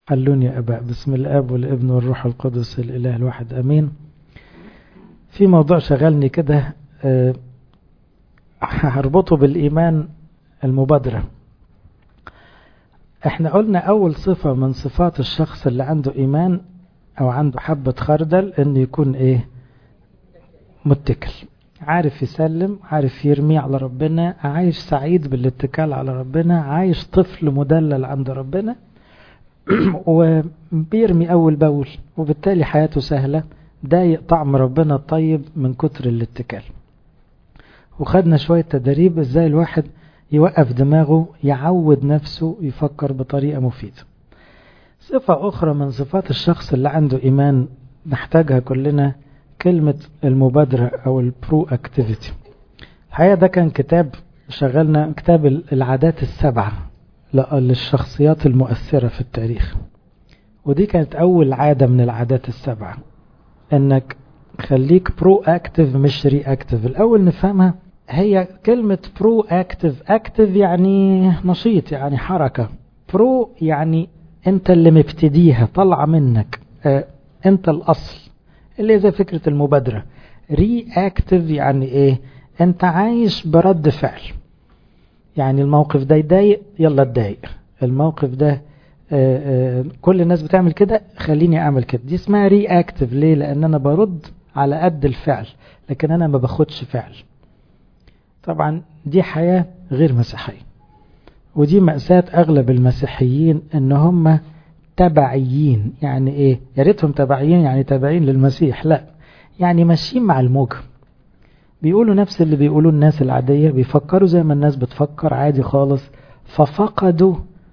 حلون يا أباء بسم الآب والابن والروح القدس الإله الواحد أمين في موضوع شغلني كده أه هربطه بالإيمان المبادرة احنا قلنا أول صفة من صفات الشخص اللي عنده إيمان أو عنده حبة خردل إن يكون إيه متكل عارف يسلم عارف يرمي على ربنا عايش سعيد بالاتكال على ربنا عايش طفل مدلل عند ربنا وبيرمي أول بول وبالتالي حياته سهلة ضايق طعم ربنا الطيب من كتر الاتكال وخدنا شوية تدريب ازاي الواحد يوقف دماغه يعود نفسه يفكر بطريقة مفيدة صفة أخرى من صفات الشخص اللي عنده إيمان نحتاجها كلنا كلمة المبادرة أو البرو اكتيفيتي الحقيقة ده كان كتاب شغلنا كتاب العادات السبعة للشخصيات المؤثرة في التاريخ ودي كانت أول عادة من العادات السبعة انك خليك برو اكتف مش ري اكتف الاول نفهمها هي كلمة برو اكتف اكتف يعني نشيط يعني حركة برو يعني انت اللي مبتديها طالعة منك اه انت الاصل اللي زي فكرة المبادرة ري اكتف يعني ايه انت عايش برد فعل يعني الموقف ده يضايق يلا اتضايق الموقف ده آآ آآ كل الناس بتعمل كده خليني اعمل كده دي اسمها ري اكتف ليه لان انا برد على قد الفعل لكن انا ما باخدش فعل طبعا دي حياة غير مسيحية ودي مأساة اغلب المسيحيين ان هم تبعيين يعني ايه يا ريتهم تبعيين يعني تابعين للمسيح لا يعني ماشيين مع الموجة بيقولوا نفس اللي بيقولوا الناس العادية بيفكروا زي ما الناس بتفكر عادي خالص ففقدوا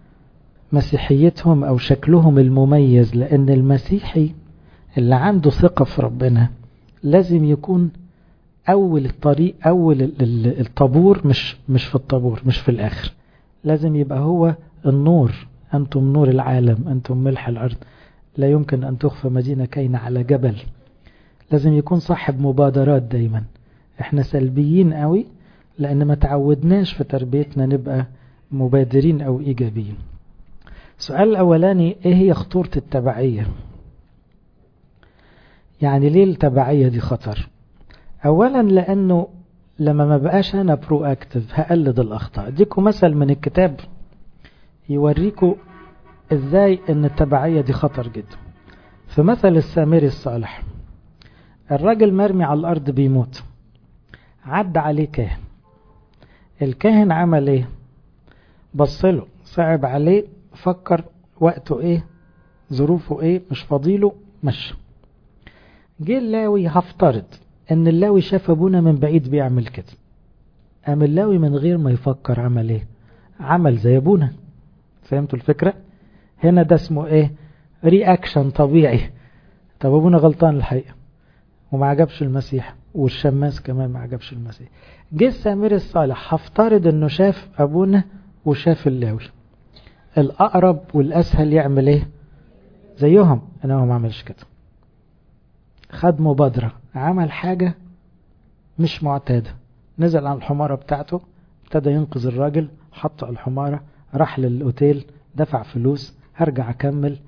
مسيحيتهم أو شكلهم المميز لأن المسيحي اللي عنده ثقة في ربنا لازم يكون أول الطريق أول الطابور مش مش في الطابور مش في الآخر لازم يبقى هو النور أنتم نور العالم أنتم ملح الأرض لا يمكن أن تخفى مدينة كين على جبل لازم يكون صاحب مبادرات دايما احنا سلبيين قوي لأن ما تعودناش في تربيتنا نبقى مبادرين أو إيجابيين السؤال الأولاني إيه هي خطورة التبعية يعني ليه التبعية دي خطر أولا لأنه لما ما بقاش أنا برو أكتف هقلد الأخطاء اديكم مثل من الكتاب يوريكم إزاي أن التبعية دي خطر جدا في مثل السامري الصالح الراجل مرمي على الأرض بيموت عد عليه كاهن الكاهن عمل ايه بصله صعب عليه فكر وقته ايه ظروفه ايه مش فاضيله مشى جه اللاوي هفترض ان اللاوي شاف ابونا من بعيد بيعمل كده قام اللاوي من غير ما يفكر عمل ايه عمل زي ابونا فهمتوا الفكرة هنا ده اسمه ايه رياكشن طبيعي طب ابونا غلطان الحقيقة وما عجبش المسيح والشماس كمان ما عجبش المسيح جه السامري الصالح هفترض انه شاف ابونا وشاف اللاوي الأقرب والأسهل يعمل إيه زيهم أنا هو ما عملش كده خد مبادرة عمل حاجة مش معتادة نزل عن الحمارة بتاعته ابتدى ينقذ الراجل حطه على الحمارة راح للأوتيل دفع فلوس هرجع أكمل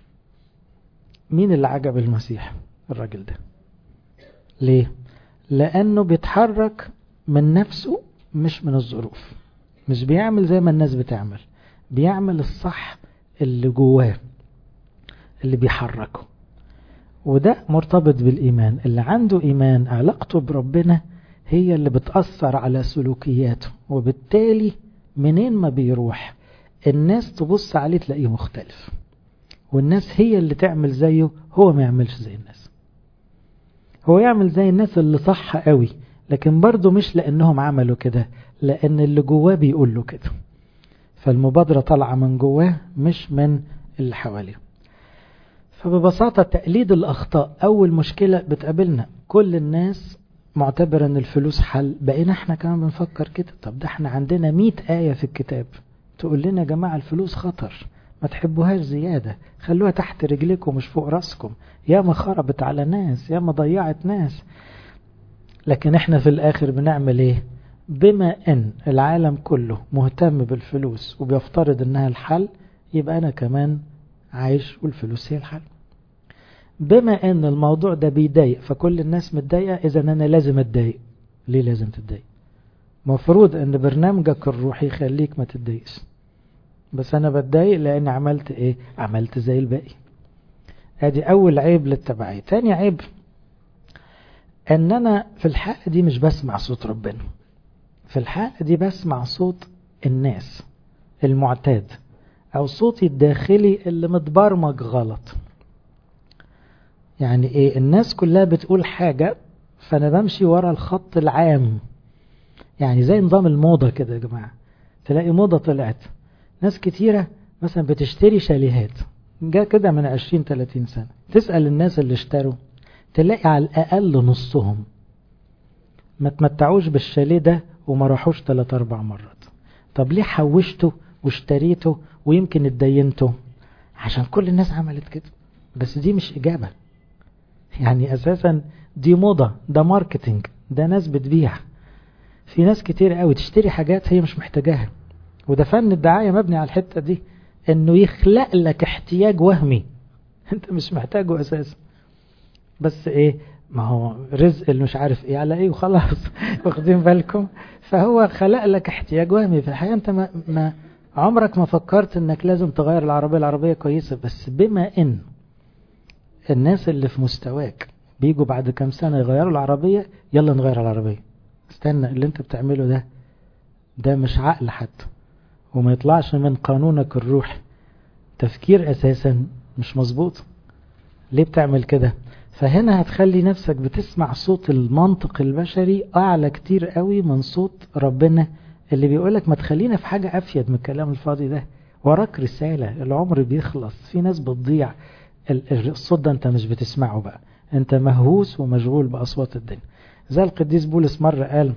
مين اللي عجب المسيح الراجل ده ليه لأنه بيتحرك من نفسه مش من الظروف مش بيعمل زي ما الناس بتعمل بيعمل الصح اللي جواه اللي بيحركه وده مرتبط بالإيمان اللي عنده إيمان علاقته بربنا هي اللي بتأثر على سلوكياته وبالتالي منين ما بيروح الناس تبص عليه تلاقيه مختلف والناس هي اللي تعمل زيه هو ما يعملش زي الناس هو يعمل زي الناس اللي صح قوي لكن برضه مش لأنهم عملوا كده لأن اللي جواه بيقول له كده فالمبادرة طالعة من جواه مش من اللي حواليه فببساطة تقليد الأخطاء أول مشكلة بتقابلنا كل الناس معتبر أن الفلوس حل بقينا احنا كمان بنفكر كده طب ده احنا عندنا مئة آية في الكتاب تقول لنا يا جماعة الفلوس خطر ما تحبوهاش زيادة خلوها تحت رجلكم مش فوق راسكم يا ما خربت على ناس يا ما ضيعت ناس لكن احنا في الآخر بنعمل ايه بما ان العالم كله مهتم بالفلوس وبيفترض انها الحل يبقى انا كمان عايش والفلوس هي الحل بما ان الموضوع ده بيضايق فكل الناس متضايقه اذا انا لازم اتضايق ليه لازم تتضايق مفروض ان برنامجك الروحي يخليك ما تتضايقش بس انا بتضايق لان عملت ايه عملت زي الباقي ادي اول عيب للتبعية تاني عيب ان انا في الحالة دي مش بسمع صوت ربنا في الحالة دي بسمع صوت الناس المعتاد او صوتي الداخلي اللي متبرمج غلط يعني ايه الناس كلها بتقول حاجة فانا بمشي ورا الخط العام يعني زي نظام الموضة كده يا جماعة تلاقي موضة طلعت ناس كتيرة مثلا بتشتري شاليهات جاء كده من 20 30 سنة تسأل الناس اللي اشتروا تلاقي على الأقل نصهم ما تمتعوش بالشاليه ده وما راحوش 3 4 مرات طب ليه حوشته واشتريته ويمكن اتدينته عشان كل الناس عملت كده بس دي مش إجابة يعني أساسا دي موضة ده ماركتينج ده ناس بتبيع في ناس كتير قوي تشتري حاجات هي مش محتاجاها وده فن الدعاية مبني على الحتة دي انه يخلق لك احتياج وهمي انت مش محتاجه اساسا بس ايه ما هو رزق اللي مش عارف ايه على ايه وخلاص واخدين بالكم فهو خلق لك احتياج وهمي في الحقيقة انت ما, ما عمرك ما فكرت انك لازم تغير العربية العربية كويسة بس بما ان الناس اللي في مستواك بيجوا بعد كام سنة يغيروا العربية يلا نغير العربية استنى اللي انت بتعمله ده ده مش عقل حتى وما يطلعش من قانونك الروحي تفكير اساسا مش مظبوط ليه بتعمل كده فهنا هتخلي نفسك بتسمع صوت المنطق البشري اعلى كتير قوي من صوت ربنا اللي بيقولك ما تخلينا في حاجة افيد من الكلام الفاضي ده وراك رسالة العمر بيخلص في ناس بتضيع الصوت ده انت مش بتسمعه بقى انت مهووس ومشغول باصوات الدنيا زي القديس بولس مرة قال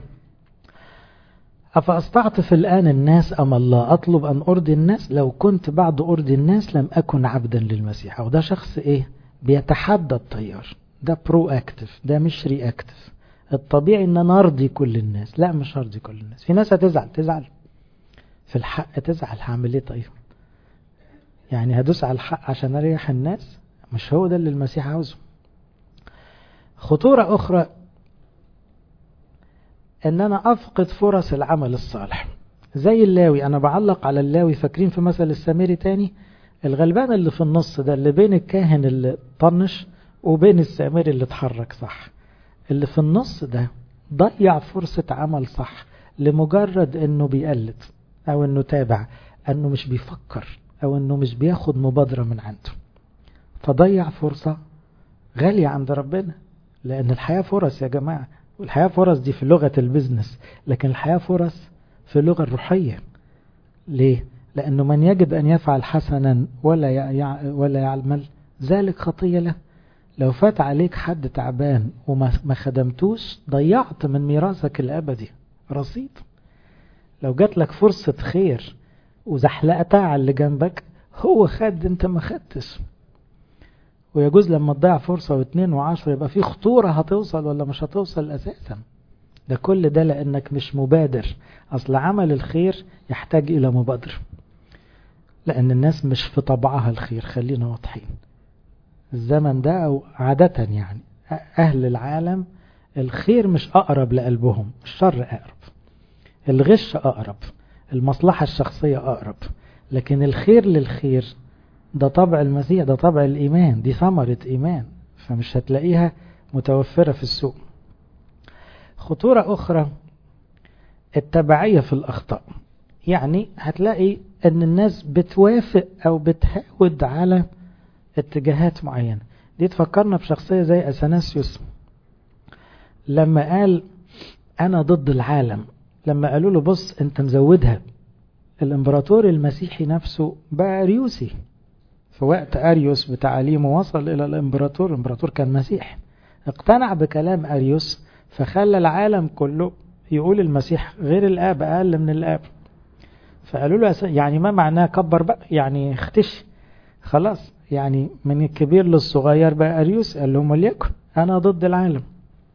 أفأستعطف الآن الناس أم الله أطلب أن أرضي الناس لو كنت بعد أرضي الناس لم أكن عبدا للمسيح أو ده شخص إيه بيتحدى التيار ده برو أكتف ده مش ري أكتف الطبيعي أن أنا أرضي كل الناس لا مش أرضي كل الناس في ناس هتزعل تزعل في الحق تزعل هعمل إيه طيب يعني هدوس على الحق عشان أريح الناس مش هو ده اللي المسيح عاوزه خطورة أخرى ان انا افقد فرص العمل الصالح زي اللاوي انا بعلق على اللاوي فاكرين في مثل السامري تاني الغلبان اللي في النص ده اللي بين الكاهن اللي طنش وبين السامري اللي اتحرك صح اللي في النص ده ضيع فرصة عمل صح لمجرد انه بيقلد او انه تابع انه مش بيفكر او انه مش بياخد مبادرة من عنده فضيع فرصة غالية عند ربنا لان الحياة فرص يا جماعة والحياة فرص دي في لغة البزنس لكن الحياة فرص في اللغة الروحية ليه؟ لأنه من يجد أن يفعل حسنا ولا يع... ولا يعمل ذلك خطية له لو فات عليك حد تعبان وما خدمتوش ضيعت من ميراثك الأبدي رصيد لو جات لك فرصة خير وزحلقتها على اللي جنبك هو خد انت ما خدتش ويجوز لما تضيع فرصة واثنين وعشرة يبقى في خطورة هتوصل ولا مش هتوصل أساسا ده كل ده لأنك مش مبادر أصل عمل الخير يحتاج إلى مبادرة لأن الناس مش في طبعها الخير خلينا واضحين الزمن ده أو عادة يعني أهل العالم الخير مش أقرب لقلبهم الشر أقرب الغش أقرب المصلحة الشخصية أقرب لكن الخير للخير ده طبع المسيح ده طبع الإيمان دي ثمرة إيمان فمش هتلاقيها متوفرة في السوق خطورة أخرى التبعية في الأخطاء يعني هتلاقي أن الناس بتوافق أو بتهود على اتجاهات معينة دي تفكرنا بشخصية زي أثناسيوس لما قال أنا ضد العالم لما قالوا له بص أنت مزودها الإمبراطور المسيحي نفسه بقى أريوسي في وقت أريوس بتعاليمه وصل إلى الإمبراطور الإمبراطور كان مسيح اقتنع بكلام أريوس فخلى العالم كله يقول المسيح غير الآب أقل من الآب فقالوا له يعني ما معناه كبر بقى يعني اختش خلاص يعني من الكبير للصغير بقى أريوس قال لهم وليكن أنا ضد العالم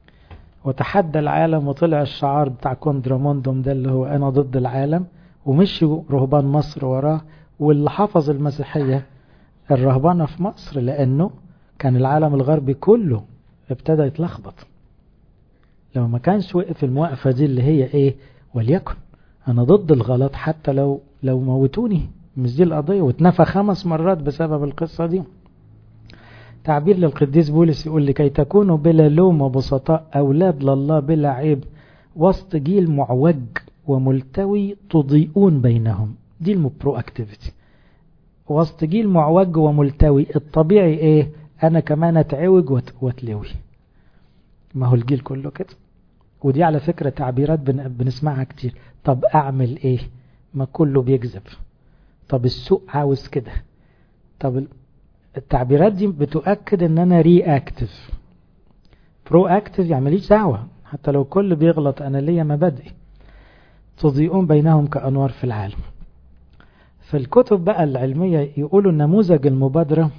وتحدى العالم وطلع الشعار بتاع كوندراموندوم ده اللي هو أنا ضد العالم ومشوا رهبان مصر وراه واللي حفظ المسيحية الرهبنة في مصر لأنه كان العالم الغربي كله ابتدى يتلخبط لو ما كانش وقف الموقفة دي اللي هي ايه وليكن انا ضد الغلط حتى لو لو موتوني مش دي القضية واتنفى خمس مرات بسبب القصة دي تعبير للقديس بولس يقول لكي تكونوا بلا لوم وبسطاء أولاد لله بلا عيب وسط جيل معوج وملتوي تضيئون بينهم دي البرو اكتيفيتي وسط جيل معوج وملتوي الطبيعي ايه انا كمان اتعوج واتلوي ما هو الجيل كله كده ودي على فكرة تعبيرات بن... بنسمعها كتير طب اعمل ايه ما كله بيكذب طب السوق عاوز كده طب التعبيرات دي بتؤكد ان انا ري اكتف برو اكتف يعني ماليش دعوة حتى لو كل بيغلط انا ليا مبادئي تضيئون بينهم كأنوار في العالم في الكتب بقى العلمية يقولوا نموذج المبادرة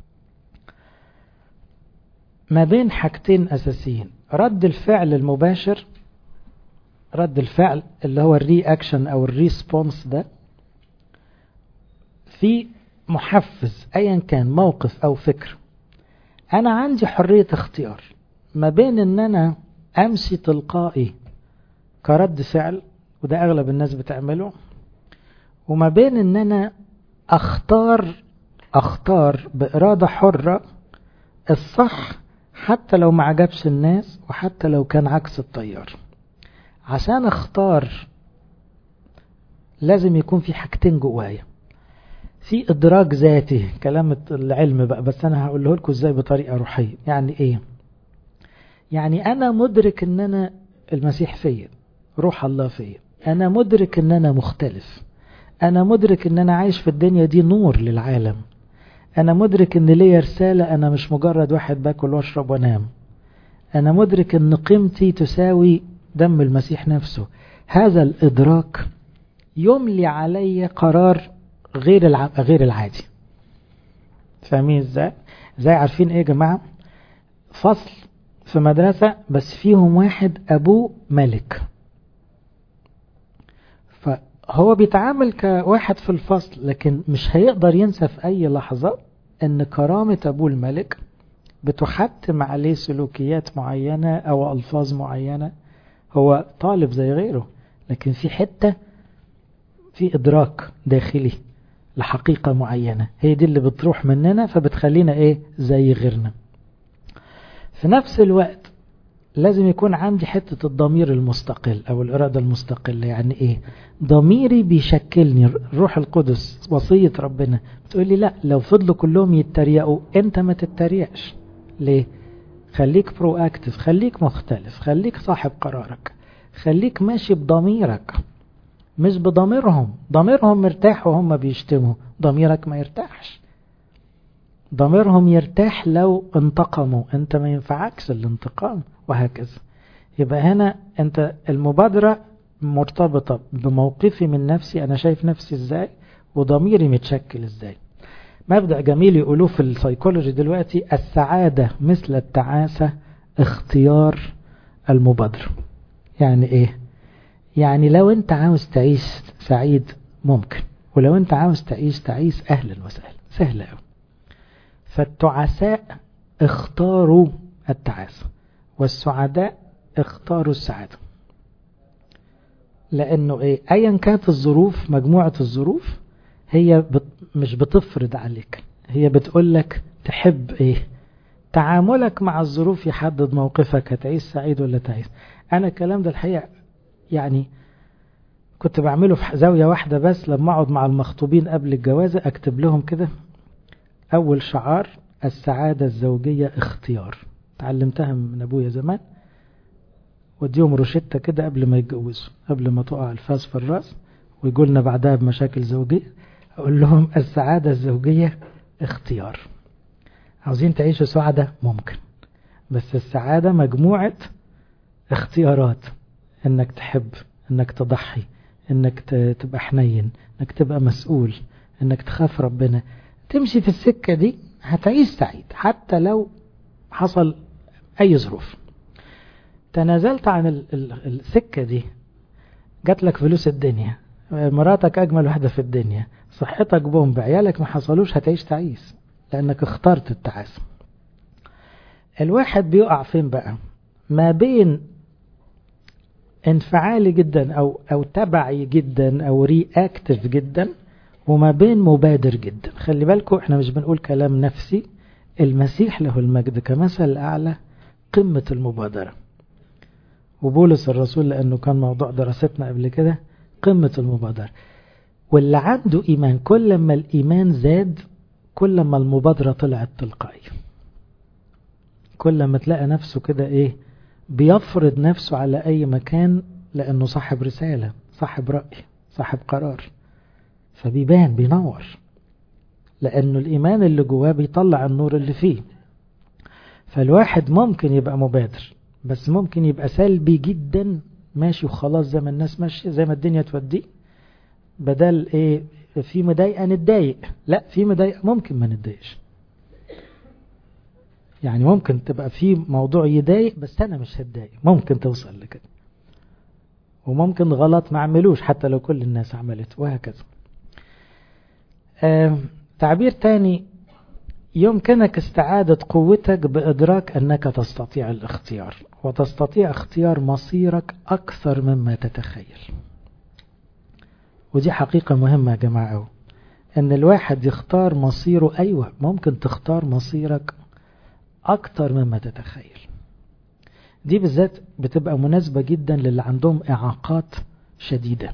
ما بين حاجتين أساسيين رد الفعل المباشر رد الفعل اللي هو الري اكشن او الريسبونس ده في محفز ايا كان موقف او فكر انا عندي حرية اختيار ما بين ان انا امشي تلقائي كرد فعل وده اغلب الناس بتعمله وما بين ان انا اختار اختار بارادة حرة الصح حتى لو ما عجبش الناس وحتى لو كان عكس التيار عشان اختار لازم يكون في حاجتين جوايا في ادراك ذاتي كلام العلم بقى بس انا هقوله لكم ازاي بطريقه روحيه يعني ايه يعني انا مدرك ان انا المسيح فيا روح الله فيا انا مدرك ان انا مختلف انا مدرك ان انا عايش في الدنيا دي نور للعالم انا مدرك ان ليا رساله انا مش مجرد واحد باكل واشرب وانام انا مدرك ان قيمتي تساوي دم المسيح نفسه هذا الادراك يملي علي قرار غير الع... غير العادي فاهمين ازاي زي عارفين ايه يا جماعه فصل في مدرسه بس فيهم واحد ابوه ملك فهو بيتعامل كواحد في الفصل لكن مش هيقدر ينسى في اي لحظه ان كرامه ابوه الملك بتحتم عليه سلوكيات معينه او الفاظ معينه هو طالب زي غيره لكن في حته في ادراك داخلي لحقيقة معينة هي دي اللي بتروح مننا فبتخلينا ايه زي غيرنا في نفس الوقت لازم يكون عندي حتة الضمير المستقل او الارادة المستقلة يعني ايه ضميري بيشكلني الروح القدس وصية ربنا بتقول لي لا لو فضلوا كلهم يتريقوا انت ما تتريقش ليه خليك برو اكتف خليك مختلف خليك صاحب قرارك خليك ماشي بضميرك مش بضميرهم ضميرهم مرتاح وهم بيشتموا ضميرك ما يرتاحش ضميرهم يرتاح لو انتقموا انت ما ينفعكش الانتقام وهكذا يبقى هنا انت المبادرة مرتبطة بموقفي من نفسي انا شايف نفسي ازاي وضميري متشكل ازاي مبدأ جميل يقولوه في السيكولوجي دلوقتي السعادة مثل التعاسة اختيار المبادرة يعني ايه يعني لو انت عاوز تعيش سعيد ممكن ولو انت عاوز تعيش تعيس اهلا وسهلا سهلة قوي فالتعساء اختاروا التعاسة والسعداء اختاروا السعادة لانه ايه ايا كانت الظروف مجموعة الظروف هي بت مش بتفرض عليك هي بتقول لك تحب ايه تعاملك مع الظروف يحدد موقفك هتعيش سعيد ولا تعيس انا الكلام ده الحقيقة يعني كنت بعمله في زاوية واحدة بس لما اقعد مع المخطوبين قبل الجوازة اكتب لهم كده اول شعار السعادة الزوجية اختيار تعلمتها من ابويا زمان وديهم روشتة كده قبل ما يتجوزوا قبل ما تقع الفاس في الراس ويقولنا بعدها بمشاكل زوجية اقول لهم السعادة الزوجية اختيار عاوزين تعيشوا سعدة ممكن بس السعادة مجموعة اختيارات انك تحب انك تضحي انك تبقى حنين انك تبقى مسؤول انك تخاف ربنا تمشي في السكة دي هتعيش سعيد حتى لو حصل اي ظروف تنازلت عن السكة دي جات لك فلوس الدنيا مراتك اجمل واحدة في الدنيا صحتك بومب عيالك ما حصلوش هتعيش تعيس لأنك اخترت التعاسة الواحد بيقع فين بقى ما بين انفعالي جدا أو, أو تبعي جدا أو رياكتيف جدا وما بين مبادر جدا خلي بالكم احنا مش بنقول كلام نفسي المسيح له المجد كمثل أعلى قمة المبادرة وبولس الرسول لأنه كان موضوع دراستنا قبل كده قمة المبادرة واللي عنده إيمان كل ما الإيمان زاد كل ما المبادرة طلعت تلقائية كل ما تلاقى نفسه كده إيه بيفرض نفسه على أي مكان لأنه صاحب رسالة صاحب رأي صاحب قرار فبيبان بينور لأنه الإيمان اللي جواه بيطلع النور اللي فيه فالواحد ممكن يبقى مبادر بس ممكن يبقى سلبي جدا ماشي وخلاص زي ما الناس ماشية زي ما الدنيا توديه بدل ايه في مضايقة نتضايق لا في مضايقة ممكن ما نتضايقش يعني ممكن تبقى في موضوع يضايق بس انا مش هتضايق ممكن توصل لكده وممكن غلط ما عملوش حتى لو كل الناس عملت وهكذا آه تعبير تاني يمكنك استعادة قوتك بإدراك أنك تستطيع الاختيار وتستطيع اختيار مصيرك أكثر مما تتخيل ودي حقيقة مهمة يا جماعة أن الواحد يختار مصيره أيوة ممكن تختار مصيرك أكثر مما تتخيل دي بالذات بتبقى مناسبة جدا للي عندهم إعاقات شديدة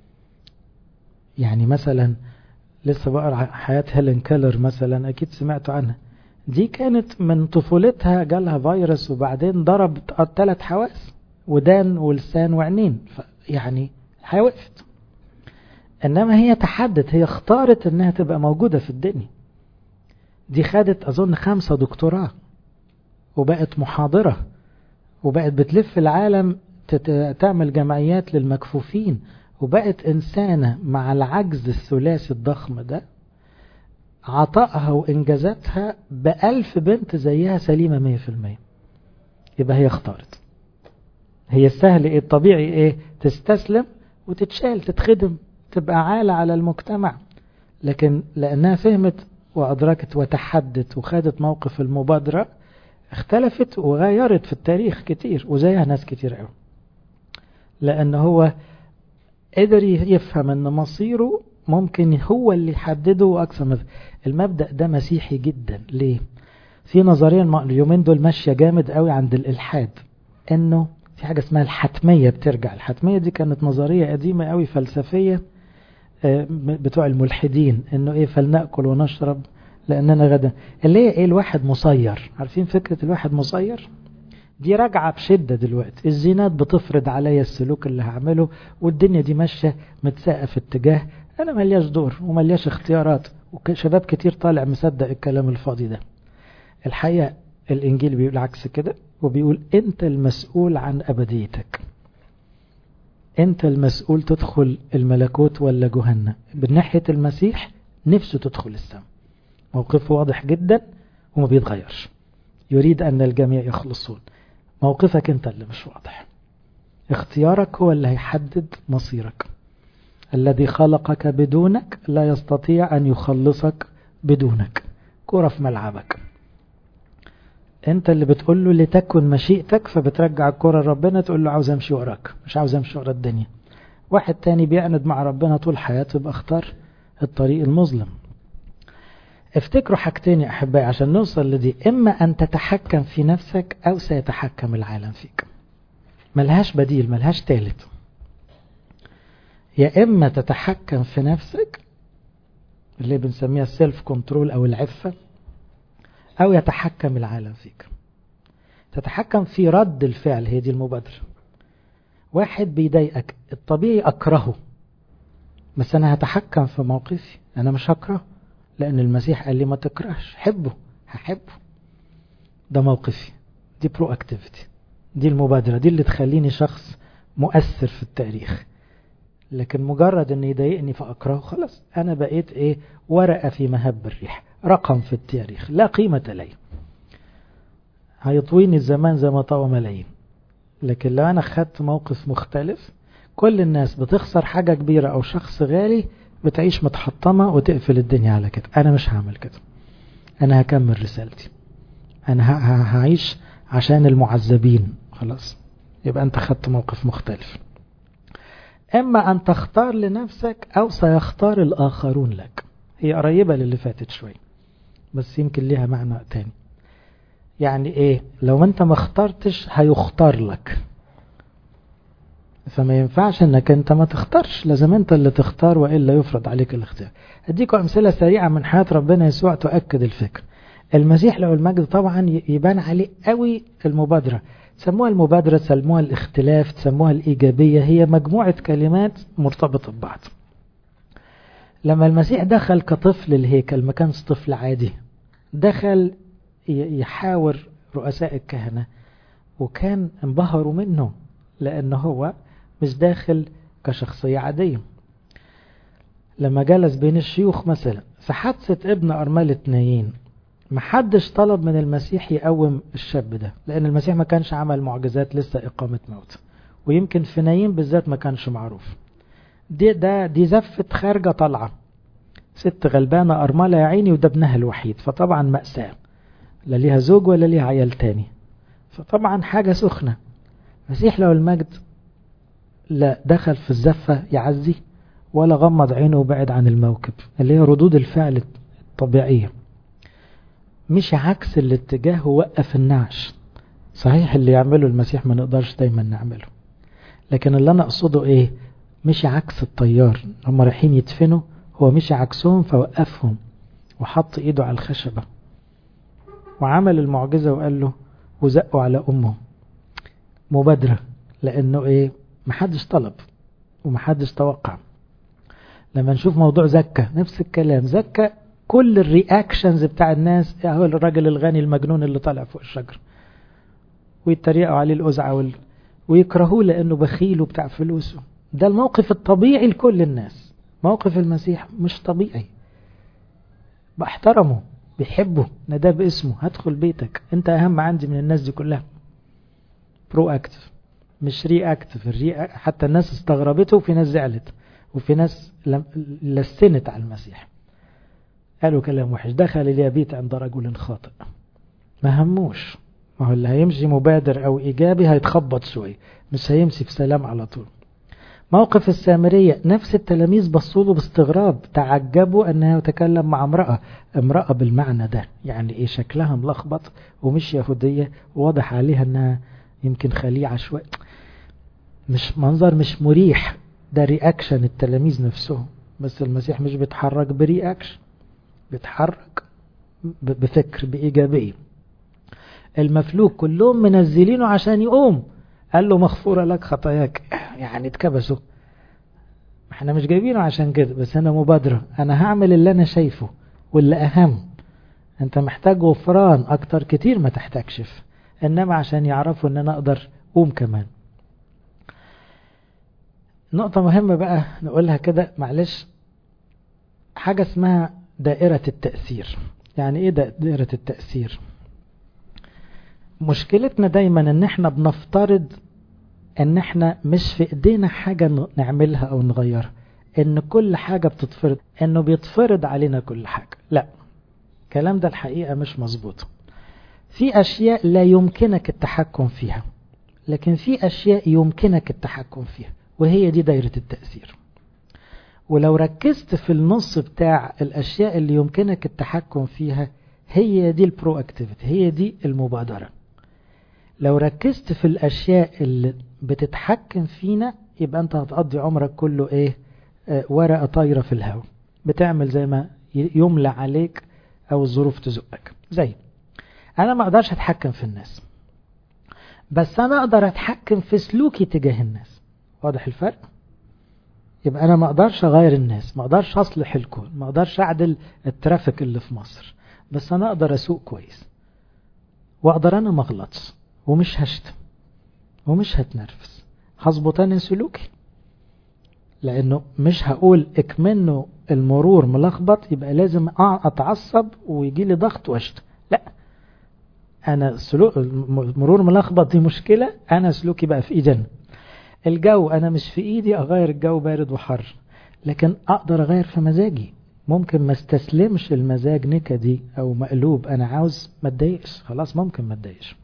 يعني مثلا لسه بقرا حياة هيلين كيلر مثلا أكيد سمعتوا عنها دي كانت من طفولتها جالها فيروس وبعدين ضرب ثلاث حواس ودان ولسان وعينين يعني الحياة وقفت إنما هي تحدت هي اختارت إنها تبقى موجودة في الدنيا دي خدت أظن خمسة دكتوراه وبقت محاضرة وبقت بتلف العالم تعمل جمعيات للمكفوفين وبقت إنسانة مع العجز الثلاثي الضخم ده عطائها وإنجازاتها بألف بنت زيها سليمة مية في المية يبقى هي اختارت هي السهل ايه الطبيعي ايه تستسلم وتتشال تتخدم تبقى عالة على المجتمع لكن لأنها فهمت وأدركت وتحدت وخدت موقف المبادرة اختلفت وغيرت في التاريخ كتير وزيها ناس كتير قوي لأن هو قدر يفهم ان مصيره ممكن هو اللي يحدده اكثر من المبدا ده مسيحي جدا ليه في نظريه اليومين دول ماشيه جامد قوي عند الالحاد انه في حاجه اسمها الحتميه بترجع الحتميه دي كانت نظريه قديمه قوي فلسفيه بتوع الملحدين انه ايه فلناكل ونشرب لاننا غدا اللي هي ايه الواحد مسير عارفين فكره الواحد مسير دي راجعة بشدة دلوقتي الزينات بتفرض عليا السلوك اللي هعمله والدنيا دي ماشية متساقة في اتجاه أنا ملياش دور وملياش اختيارات وشباب كتير طالع مصدق الكلام الفاضي ده الحقيقة الإنجيل بيقول عكس كده وبيقول أنت المسؤول عن أبديتك أنت المسؤول تدخل الملكوت ولا جهنم بالناحية المسيح نفسه تدخل السماء موقفه واضح جدا وما بيتغيرش يريد أن الجميع يخلصون موقفك انت اللي مش واضح اختيارك هو اللي هيحدد مصيرك الذي خلقك بدونك لا يستطيع أن يخلصك بدونك كرة في ملعبك انت اللي بتقول له لتكن مشيئتك فبترجع الكرة لربنا تقول له عاوز امشي وراك مش عاوز امشي ورا الدنيا واحد تاني بيعند مع ربنا طول حياته يبقى اختار الطريق المظلم افتكروا حاجتين يا احبائي عشان نوصل لدي اما ان تتحكم في نفسك او سيتحكم العالم فيك ملهاش بديل ملهاش تالت يا اما تتحكم في نفسك اللي بنسميها السيلف كنترول او العفه او يتحكم العالم فيك تتحكم في رد الفعل هي دي المبادره واحد بيضايقك الطبيعي اكرهه بس انا هتحكم في موقفي انا مش هكرهه لأن المسيح قال لي ما تكرهش حبه هحبه ده موقفي دي برو اكتيفيتي دي المبادرة دي اللي تخليني شخص مؤثر في التاريخ لكن مجرد ان يضايقني فاكرهه خلاص انا بقيت ايه ورقة في مهب الريح رقم في التاريخ لا قيمة لي هيطويني الزمان زي ما طوى ملايين لكن لو انا خدت موقف مختلف كل الناس بتخسر حاجة كبيرة او شخص غالي بتعيش متحطمة وتقفل الدنيا على كده أنا مش هعمل كده أنا هكمل رسالتي أنا هعيش عشان المعذبين خلاص يبقى أنت خدت موقف مختلف إما أن تختار لنفسك أو سيختار الآخرون لك هي قريبة للي فاتت شوي بس يمكن ليها معنى تاني يعني إيه لو أنت ما اخترتش هيختار لك فما ينفعش انك انت ما تختارش لازم انت اللي تختار والا يفرض عليك الاختيار اديكم امثله سريعه من حياه ربنا يسوع تؤكد الفكر المسيح له المجد طبعا يبان عليه قوي المبادره تسموها المبادره تسموها الاختلاف تسموها الايجابيه هي مجموعه كلمات مرتبطه ببعض لما المسيح دخل كطفل الهيكل ما كانش طفل عادي دخل يحاور رؤساء الكهنه وكان انبهروا منه لأنه هو مش داخل كشخصية عادية لما جلس بين الشيوخ مثلا في حادثة ابن أرملة نايين محدش طلب من المسيح يقوم الشاب ده لأن المسيح ما كانش عمل معجزات لسه إقامة موت ويمكن في نايين بالذات ما كانش معروف دي, ده دي زفة خارجة طالعة ست غلبانة أرملة يا عيني وده ابنها الوحيد فطبعا مأساة لا ليها زوج ولا ليها عيال تاني فطبعا حاجة سخنة مسيح له المجد لا دخل في الزفة يعزي ولا غمض عينه وبعد عن الموكب اللي هي ردود الفعل الطبيعية مش عكس الاتجاه ووقف النعش صحيح اللي يعمله المسيح ما نقدرش دايما نعمله لكن اللي انا اقصده ايه مش عكس الطيار هم رايحين يدفنوا هو مش عكسهم فوقفهم وحط ايده على الخشبة وعمل المعجزة وقال له وزقوا على امه مبادرة لأنه إيه محدش طلب ومحدش توقع لما نشوف موضوع زكا نفس الكلام زكا كل الرياكشنز بتاع الناس هو الراجل الغني المجنون اللي طالع فوق الشجر ويتريقوا عليه الأزعة وال... ويكرهوه لأنه بخيل وبتاع فلوسه ده الموقف الطبيعي لكل الناس موقف المسيح مش طبيعي بحترمه بيحبه نداه باسمه هدخل بيتك انت اهم عندي من الناس دي كلها برو اكتف مش ري اكتف الري حتى الناس استغربته وفي ناس زعلت وفي ناس لسنت على المسيح قالوا كلام وحش دخل ليبيت عند رجل خاطئ ما هموش ما هو اللي هيمشي مبادر او ايجابي هيتخبط شويه مش هيمشي في سلام على طول موقف السامرية نفس التلاميذ بصوا له باستغراب تعجبوا انها يتكلم مع امرأة امرأة بالمعنى ده يعني ايه شكلها ملخبط ومش يهودية وواضح عليها انها يمكن خليعة شوية مش منظر مش مريح ده رياكشن التلاميذ نفسهم بس المسيح مش بيتحرك برياكشن بيتحرك بفكر بإيجابية المفلوج كلهم منزلينه عشان يقوم قال له مغفورة لك خطاياك يعني اتكبسوا احنا مش جايبينه عشان كده بس انا مبادرة انا هعمل اللي انا شايفه واللي اهم انت محتاج غفران اكتر كتير ما تحتاجش انما عشان يعرفوا ان انا اقدر قوم كمان نقطة مهمة بقى نقولها كده معلش حاجة اسمها دائرة التأثير يعني ايه دائرة التأثير مشكلتنا دايما ان احنا بنفترض ان احنا مش في ايدينا حاجة نعملها او نغيرها ان كل حاجة بتتفرض انه بيتفرض علينا كل حاجة لا الكلام ده الحقيقة مش مظبوط في اشياء لا يمكنك التحكم فيها لكن في اشياء يمكنك التحكم فيها وهي دي دايرة التأثير ولو ركزت في النص بتاع الاشياء اللي يمكنك التحكم فيها هي دي البرو اكتيفيتي هي دي المبادرة لو ركزت في الاشياء اللي بتتحكم فينا يبقى انت هتقضي عمرك كله ايه آه ورقة طايرة في الهواء بتعمل زي ما يملى عليك او الظروف تزقك زي انا ما اقدرش اتحكم في الناس بس انا اقدر اتحكم في سلوكي تجاه الناس واضح الفرق يبقى انا ما اقدرش اغير الناس ما اقدرش اصلح الكون ما اقدرش اعدل الترافيك اللي في مصر بس انا اقدر اسوق كويس واقدر انا ما اغلطش ومش هشتم ومش هتنرفز هظبط انا سلوكي لانه مش هقول اكمنه المرور ملخبط يبقى لازم اتعصب ويجي لي ضغط واشتم لا انا سلوك المرور ملخبط دي مشكله انا سلوكي بقى في ايدي الجو انا مش في ايدي اغير الجو بارد وحر لكن اقدر اغير في مزاجي ممكن ما استسلمش المزاج نكدي او مقلوب انا عاوز ما اتضايقش خلاص ممكن ما اتضايقش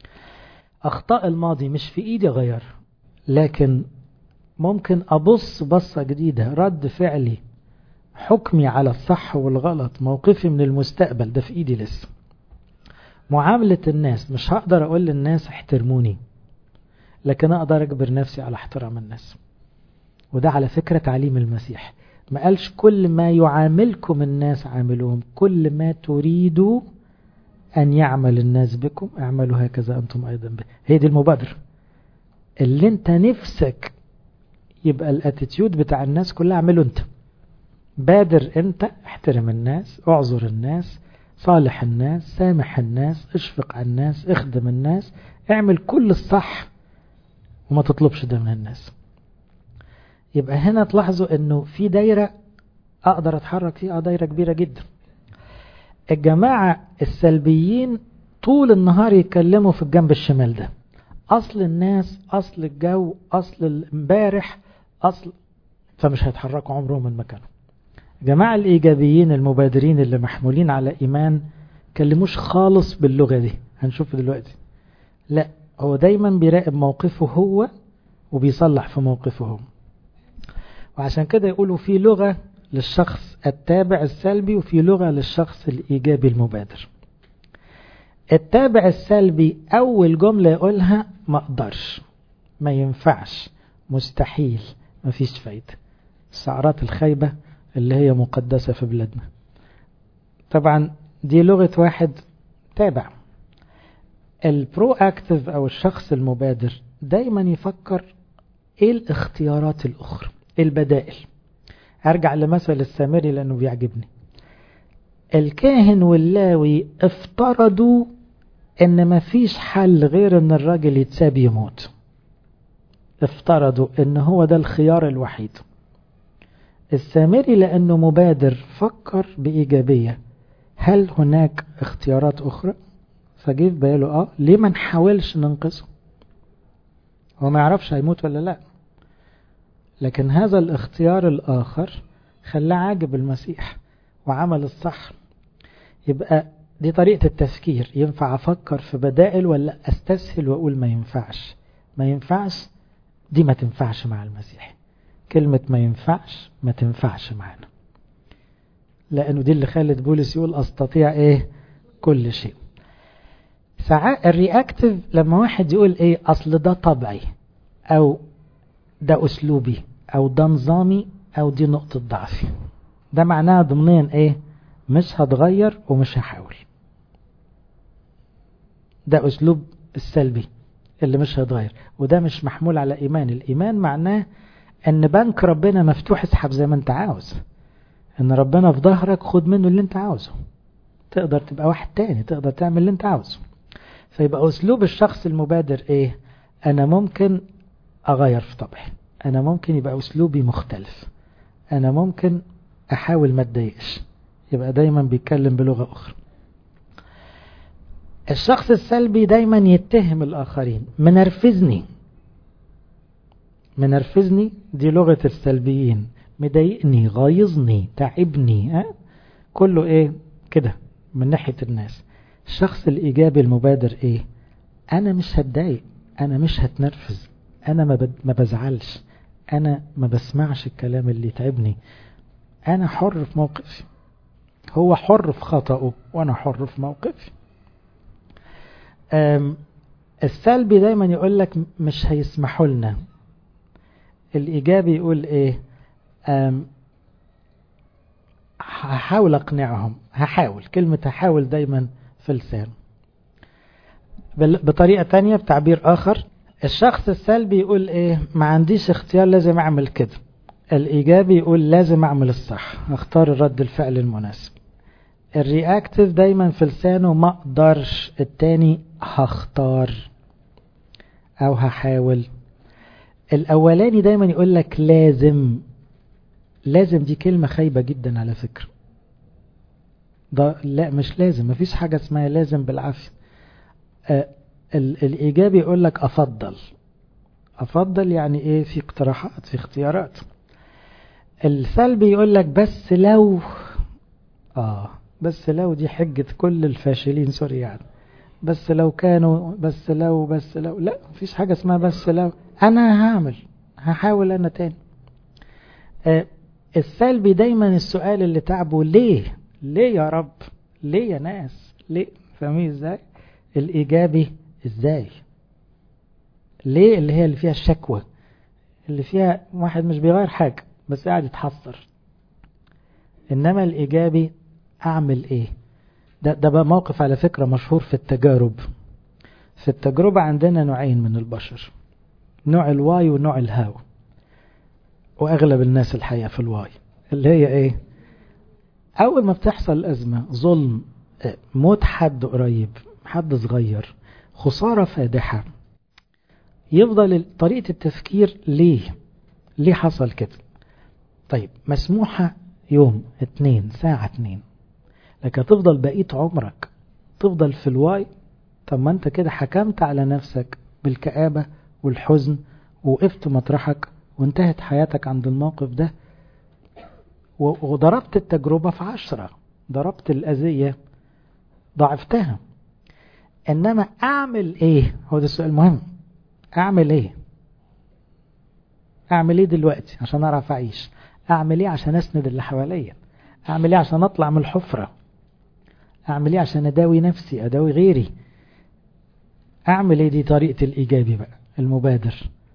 اخطاء الماضي مش في ايدي اغير لكن ممكن ابص بصة جديدة رد فعلي حكمي على الصح والغلط موقفي من المستقبل ده في ايدي لسه معاملة الناس مش هقدر اقول للناس احترموني لكن اقدر اجبر نفسي على احترام الناس وده على فكرة تعليم المسيح ما قالش كل ما يعاملكم الناس عاملوهم كل ما تريدوا أن يعمل الناس بكم اعملوا هكذا أنتم أيضا به هي دي المبادرة اللي انت نفسك يبقى الاتيتيود بتاع الناس كلها اعمله انت بادر انت احترم الناس اعذر الناس صالح الناس سامح الناس اشفق على الناس اخدم الناس اعمل كل الصح وما تطلبش ده من الناس يبقى هنا تلاحظوا انه في دايرة اقدر اتحرك فيها دايرة كبيرة جدا الجماعة السلبيين طول النهار يتكلموا في الجنب الشمال ده اصل الناس اصل الجو اصل امبارح اصل فمش هيتحركوا عمرهم من مكانهم جماعة الايجابيين المبادرين اللي محمولين على ايمان كلموش خالص باللغة دي هنشوف دلوقتي لا هو دايما بيراقب موقفه هو وبيصلح في موقفه هو وعشان كده يقولوا في لغة للشخص التابع السلبي وفي لغة للشخص الإيجابي المبادر التابع السلبي أول جملة يقولها ما أقدرش ما ينفعش مستحيل ما فيش فايدة السعرات الخايبة اللي هي مقدسة في بلادنا طبعا دي لغة واحد تابع البرو اكتف او الشخص المبادر دايما يفكر ايه الاختيارات الاخرى ايه البدائل ارجع لمثل السامري لانه بيعجبني الكاهن واللاوي افترضوا ان مفيش حل غير ان الراجل يتساب يموت افترضوا ان هو ده الخيار الوحيد السامري لانه مبادر فكر بايجابية هل هناك اختيارات اخرى فجه في باله اه ليه ما نحاولش ننقذه هو ما يعرفش هيموت ولا لا لكن هذا الاختيار الاخر خلاه عاجب المسيح وعمل الصح يبقى دي طريقة التفكير ينفع أفكر في بدائل ولا أستسهل وأقول ما ينفعش ما ينفعش دي ما تنفعش مع المسيح كلمة ما ينفعش ما تنفعش معنا لأنه دي اللي خلت بولس يقول أستطيع إيه كل شيء ساعات الرياكتيف لما واحد يقول إيه أصل ده طبعي أو ده أسلوبي أو ده نظامي أو دي نقطة ضعفي ده معناها ضمنيا إيه مش هتغير ومش هحاول ده أسلوب السلبي اللي مش هيتغير وده مش محمول على إيمان الإيمان معناه أن بنك ربنا مفتوح اسحب زي ما أنت عاوز أن ربنا في ظهرك خد منه اللي أنت عاوزه تقدر تبقى واحد تاني تقدر تعمل اللي أنت عاوزه فيبقى أسلوب الشخص المبادر إيه أنا ممكن أغير في طبعي أنا ممكن يبقى أسلوبي مختلف أنا ممكن أحاول ما أتضايقش يبقى دايما بيتكلم بلغة أخرى الشخص السلبي دايما يتهم الآخرين منرفزني منرفزني دي لغة السلبيين مضايقني غايظني تعبني ها؟ كله ايه كده من ناحية الناس الشخص الإيجابي المبادر ايه أنا مش هتضايق أنا مش هتنرفز أنا ما, بد... ما بزعلش أنا ما بسمعش الكلام اللي يتعبني أنا حر في موقفي هو حر في خطأه وأنا حر في موقفي السلبي دايما يقول لك مش هيسمحوا لنا الإيجابي يقول إيه هحاول أقنعهم هحاول كلمة هحاول دايما في لسان بطريقة تانية بتعبير آخر الشخص السلبي يقول إيه ما عنديش اختيار لازم أعمل كده الإيجابي يقول لازم أعمل الصح أختار الرد الفعل المناسب الرياكتيف دايما في لسانه ما اقدرش التاني هختار او هحاول الاولاني دايما يقول لك لازم لازم دي كلمة خايبة جدا على فكرة ده لا مش لازم مفيش حاجة اسمها لازم بالعافية آه الايجابي يقول لك افضل افضل يعني ايه في اقتراحات في اختيارات السلبي يقول لك بس لو اه بس لو دي حجة كل الفاشلين سوري يعني بس لو كانوا بس لو بس لو لا مفيش حاجة اسمها بس لو انا هعمل هحاول انا تاني آه السلبي دايما السؤال اللي تعبه ليه ليه يا رب ليه يا ناس ليه فاهمين ازاي الايجابي ازاي ليه اللي هي اللي فيها الشكوى اللي فيها واحد مش بيغير حاجة بس قاعد يتحسر انما الايجابي اعمل ايه ده, ده بقى موقف على فكرة مشهور في التجارب في التجربة عندنا نوعين من البشر نوع الواي ونوع الهاو واغلب الناس الحقيقة في الواي اللي هي ايه اول ما بتحصل ازمة ظلم موت حد قريب حد صغير خسارة فادحة يفضل طريقة التفكير ليه ليه حصل كده طيب مسموحة يوم اتنين ساعة اتنين لكن تفضل بقية عمرك تفضل في الواي طب ما انت كده حكمت على نفسك بالكآبة والحزن ووقفت مطرحك وانتهت حياتك عند الموقف ده وضربت التجربة في عشرة ضربت الأذية ضعفتها إنما أعمل إيه هو ده السؤال المهم أعمل إيه أعمل إيه دلوقتي عشان أعرف أعيش أعمل إيه عشان أسند اللي حواليا أعمل إيه عشان أطلع من الحفرة أعمل إيه عشان أداوي نفسي أداوي غيري أعمل إيه دي طريقة الإيجابي بقى المبادر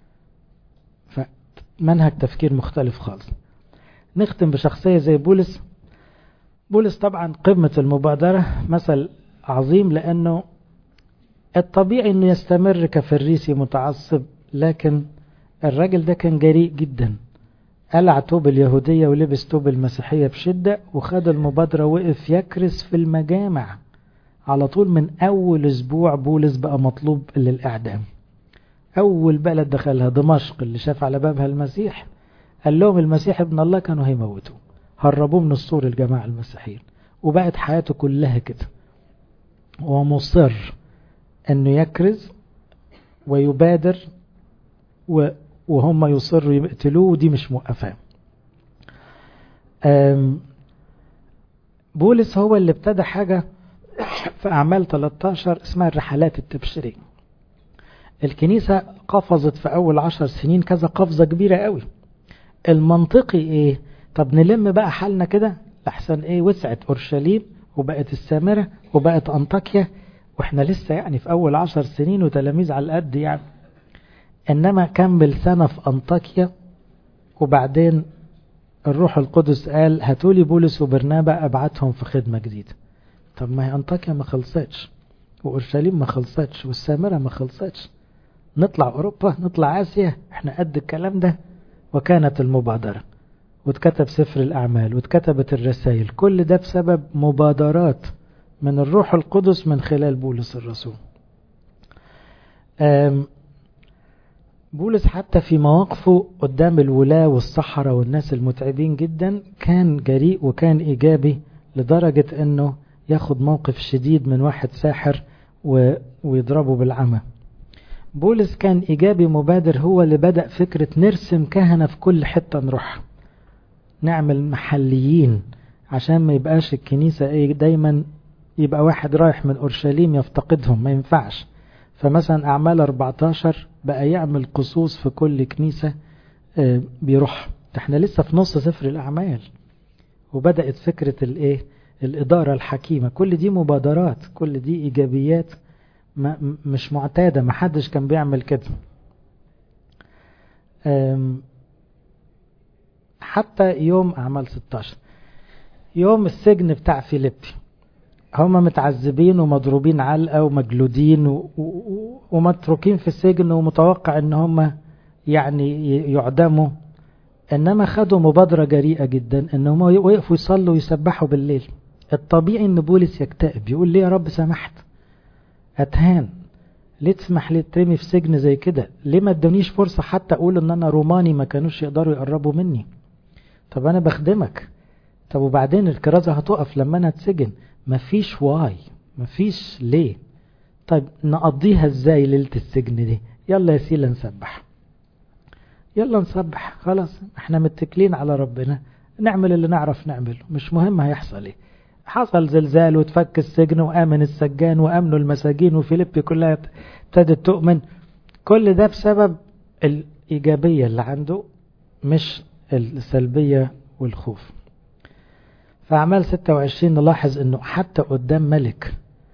فمنهج تفكير مختلف خالص نختم بشخصية زي بولس بولس طبعا قمة المبادرة مثل عظيم لأنه الطبيعي أنه يستمر كفريسي متعصب لكن الراجل ده كان جريء جدا قلع توب اليهودية ولبس توب المسيحية بشدة وخد المبادرة وقف يكرس في المجامع على طول من أول أسبوع بولس بقى مطلوب للإعدام أول بلد دخلها دمشق اللي شاف على بابها المسيح قال لهم المسيح ابن الله كانوا هيموتوه هربوه من السور الجماعة المسيحيين وبقت حياته كلها كده ومصر انه يكرز ويبادر وهم يصروا يقتلوه ودي مش موقفاه بولس هو اللي ابتدى حاجة في أعمال 13 اسمها الرحلات التبشيرية الكنيسة قفزت في أول عشر سنين كذا قفزة كبيرة قوي المنطقي ايه طب نلم بقى حالنا كده لحسن ايه وسعت اورشليم وبقت السامرة وبقت انطاكيا واحنا لسه يعني في اول عشر سنين وتلاميذ على القد يعني انما كمل سنة في انطاكيا وبعدين الروح القدس قال هاتولي بولس وبرنابا ابعتهم في خدمة جديدة طب ما هي انطاكيا ما خلصتش واورشليم ما خلصتش والسامرة ما خلصتش نطلع اوروبا نطلع اسيا احنا قد الكلام ده وكانت المبادرة واتكتب سفر الأعمال واتكتبت الرسائل كل ده بسبب مبادرات من الروح القدس من خلال بولس الرسول بولس حتى في مواقفه قدام الولاة والصحراء والناس المتعبين جدا كان جريء وكان إيجابي لدرجة أنه ياخد موقف شديد من واحد ساحر ويضربه بالعمى بولس كان إيجابي مبادر هو اللي بدأ فكرة نرسم كهنة في كل حتة نروح نعمل محليين عشان ما يبقاش الكنيسة ايه دايما يبقى واحد رايح من أورشليم يفتقدهم ما ينفعش فمثلا أعمال 14 بقى يعمل قصوص في كل كنيسة بيروح احنا لسه في نص سفر الأعمال وبدأت فكرة الايه الإدارة الحكيمة كل دي مبادرات كل دي إيجابيات ما مش معتادة ما حدش كان بيعمل كده حتى يوم أعمال 16 يوم السجن بتاع فيليبي هما متعذبين ومضروبين علقة ومجلودين و... و... ومتروكين في السجن ومتوقع ان هما يعني يعدموا انما خدوا مبادرة جريئة جدا ان هما وقفوا يصلوا ويسبحوا بالليل الطبيعي ان بولس يكتئب يقول ليه يا رب سمحت اتهان ليه تسمح لي ترمي في سجن زي كده ليه ما ادونيش فرصة حتى اقول ان انا روماني ما كانوش يقدروا يقربوا مني طب انا بخدمك طب وبعدين الكرازة هتقف لما انا اتسجن مفيش واي مفيش ليه طيب نقضيها ازاي ليلة السجن دي يلا يا سيلا نسبح يلا نسبح خلاص احنا متكلين على ربنا نعمل اللي نعرف نعمله مش مهم هيحصل ايه حصل زلزال وتفك السجن وآمن السجان وأمنوا المساجين وفيليبي كلها ابتدت تؤمن كل ده بسبب الإيجابية اللي عنده مش السلبية والخوف فأعمال 26 نلاحظ أنه حتى قدام ملك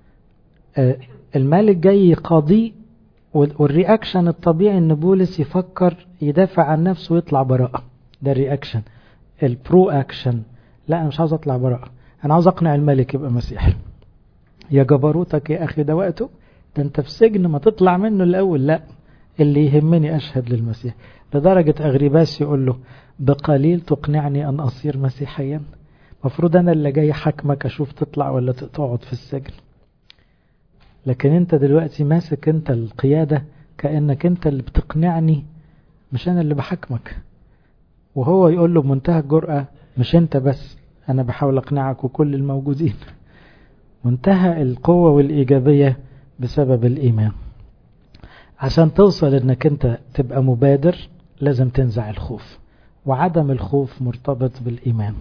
الملك جاي يقاضيه والرياكشن الطبيعي أن بولس يفكر يدافع عن نفسه ويطلع براءة ده الرياكشن البرو أكشن لا أنا مش عاوز أطلع براءة أنا عاوز أقنع الملك يبقى مسيحي يا جبروتك يا أخي ده وقته ده أنت في سجن ما تطلع منه الأول لا اللي يهمني أشهد للمسيح لدرجة أغريباس يقول له بقليل تقنعني أن أصير مسيحيا مفروض أنا اللي جاي حكمك أشوف تطلع ولا تقعد في السجن لكن أنت دلوقتي ماسك أنت القيادة كأنك أنت اللي بتقنعني مش أنا اللي بحكمك وهو يقول له بمنتهى الجرأة مش أنت بس أنا بحاول أقنعك وكل الموجودين منتهى القوة والإيجابية بسبب الإيمان عشان توصل انك انت تبقى مبادر لازم تنزع الخوف وعدم الخوف مرتبط بالإيمان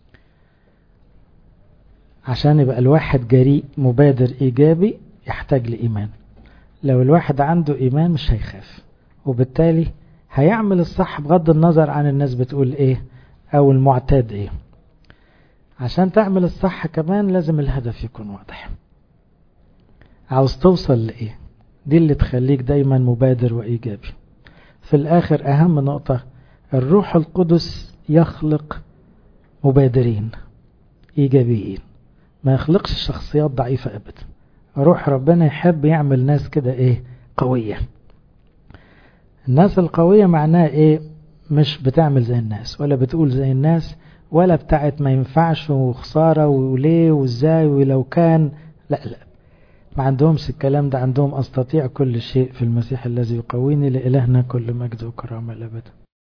عشان يبقى الواحد جريء مبادر إيجابي يحتاج لإيمان لو الواحد عنده إيمان مش هيخاف وبالتالي هيعمل الصح بغض النظر عن الناس بتقول إيه أو المعتاد إيه عشان تعمل الصح كمان لازم الهدف يكون واضح عاوز توصل لإيه دي اللي تخليك دايما مبادر وإيجابي في الآخر أهم نقطة الروح القدس يخلق مبادرين إيجابيين ما يخلقش شخصيات ضعيفة أبدا روح ربنا يحب يعمل ناس كده إيه قوية الناس القوية معناها إيه مش بتعمل زي الناس ولا بتقول زي الناس ولا بتاعت ما ينفعش وخسارة وليه وازاي ولو كان لا لا ما عندهمش الكلام ده عندهم أستطيع كل شيء في المسيح الذي يقويني لإلهنا كل مجد وكرامة الأبد